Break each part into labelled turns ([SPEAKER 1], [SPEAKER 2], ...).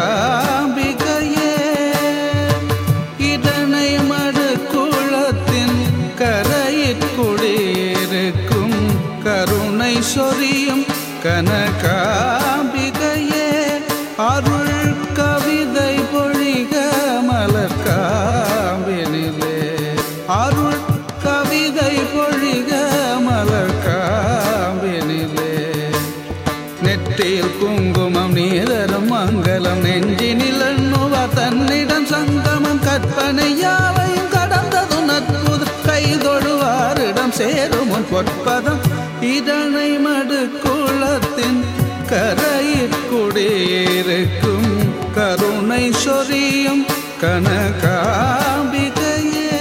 [SPEAKER 1] கனகாம்பிகையே இதனை மடுக்குளத்தின் கரையிற் குடியிருக்கும் கருணை சொரியும் கனகாம்பிகையே அருள் கவிதை பொழிக மலர்காம்பினிலே அருள் கவிதை பொழிக மலர்காம்பினிலே நெற்றியில் குங்குமம் நீதரும் மங்களம் நெஞ்சினில் எண்ணுவ தன்னிடம் சங்கமம் கற்பனை யாவையும் கடந்ததும் அற்புத கைதொழுவாரிடம் சேரும் உன் பொற்பதம் இதனை மடுக்குளத்தின் கரையிற் குடியிருக்கும் கருணை சொரியும் கனகாம்பிகையே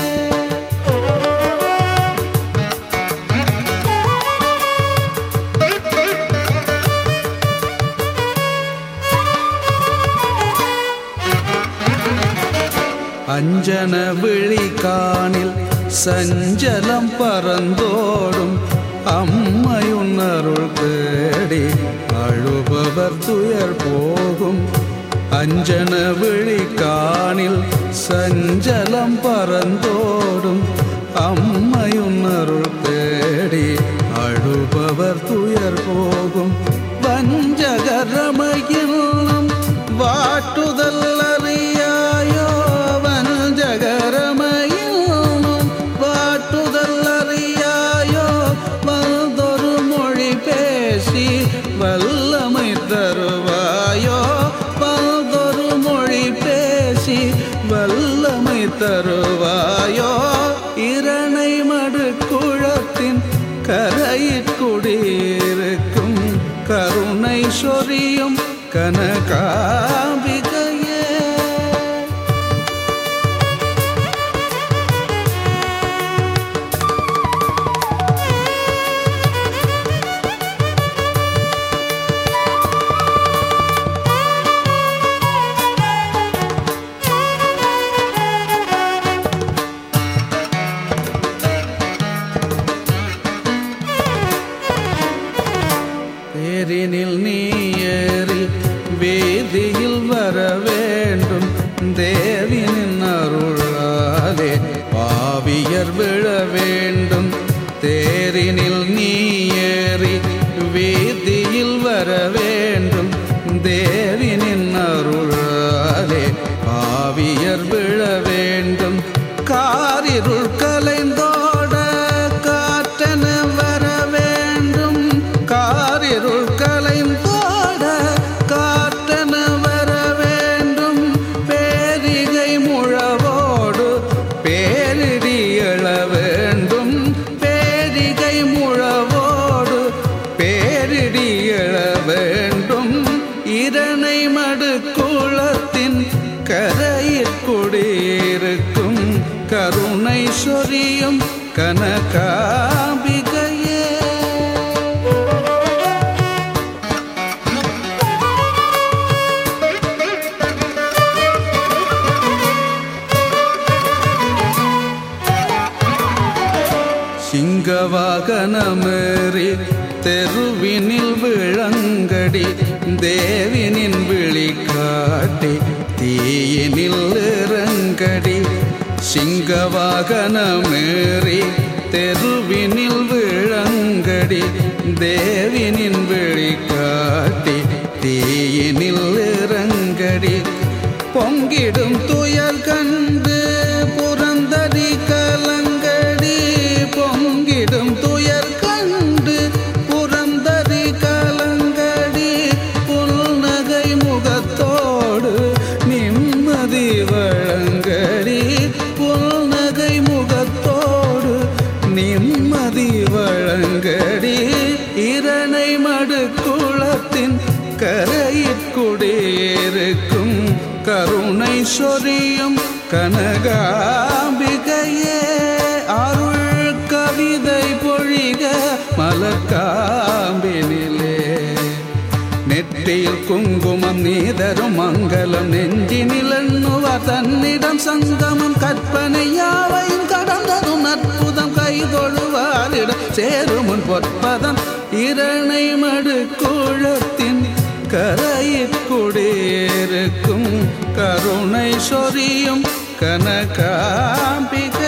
[SPEAKER 1] அஞ்சன விழி காணில் சஞ்சலம் பறந்தோடும் அம்மையுன் அருள் தேடி அழுபவர் துயர் போகும் அஞ்சன விழி காணில் சஞ்சலம் பறந்தோடும் அம்மையுன் அருள் தேடி அழுபவர் துயர் போகும் வஞ்சகரமையிலும் வாட்டுதல் அறியாயோ வஞ்சகரமையிலும் வாட்டுதல் அறியாயோ வல்தொரு மொழி பேசி வல்லமை தருவாயோ வல்தொரு மொழி பேசி வல்லமை தருவாயோ இரணை மடுக்குளத்தின் கரையிற் குடியிருக்கும் கருணை சொரியும் கனகாம்பிகையே தேரினில் நீ ஏறி வீதியில் வர வேண்டும் தேவினின் அருளாலே பாவியர் விழ வேண்டும் தேரினில் நீ ஏறி வீதியில் வர வேண்டும் தேவினின் அருளாலே பாவியர் விழ வேண்டும் காரிருள் கலைந்தோட காற்றென வர வேண்டும் காரிருள் கலைந்தோட காற்றென வர வேண்டும் பேரிகை முழவோடு பேரிடி எழ வேண்டும் பேரிகை முழவோடு பேரிடி எழ வேண்டும் இதனை மடுக்குளத்தின் கரையிற் குடியிருக்கும் கருணை சொரியும் கனகாம்பிகையே சிங்கவாகனமேறி தெருவினில் விளங்கடி தேவினின் விழி காட்டி தீயினில் இறங்கடி சிங்கவாகனமேறி தெருவினில் விளங்கடி தேவினின் விழி காட்டி தீயினில் இறங்கடி பொங்கிடும் துயர் கண்டு புறந்தடி கலங்கடி பொங்கிடும் துயர் கண்டு புறந்தடி கலங்கடி புல்நகை முகத்தோடு நிம்மதி வழங்கடி புல்நகை முகத்தோடு நிம்மதி வழங்கடி இரணை மடுக்குளத்தின் கரையிற் குடியிருக்கும் கருணை சொரியும் கனகாம்பிகையே அருள் கவிதை பொழிக மலர்காம்பினிலே நெற்றியில் குங்குமம் நீதரும் மங்களம் நெஞ்சினில் எண்ணுவ தன்னிடம் சங்கமம் கற்பனை யாவையும் கடந்ததும் அற்புதம் கைதொழுவாரிடம் சேரும் உன் பொற்பதம் இரணை மடுக்குளத்தின் கரையிற்குடியிருக்கும் கருணை சொரியும் கனகாம்பிகை